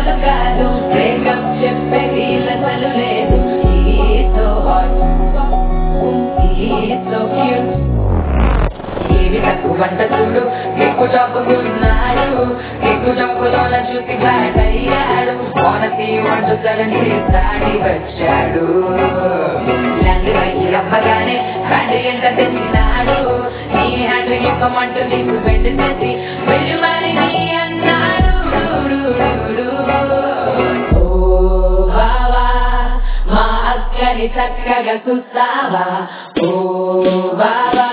అసలు కాదు బ్రేకప్ చెప్పే వీళ్ళసలు లేదు సో హాట్ సో క్యూట్ ఏవి తక్కువ వంట చూడు ఎక్కువ చంపుకున్నాడు ఎక్కువ చంపులోన చూసి ఫ్లాట్ అయ్యాడు కోనసి వంట సడన్లీ దాడి వచ్చాడు ల్యాండ్ పైకి అవ్వగానే హ్యాండ్ ఎంత తెచ్చినాడు నీ హ్యాండ్ ఇవ్వమంటూ నీకు బెండ్ చేసి వెళ్ళి మరి నీ అన్నాడు డు, డు, డు, డు. ఓ బావా మా అక్కని చక్కగా చూస్తావా ఓ బావా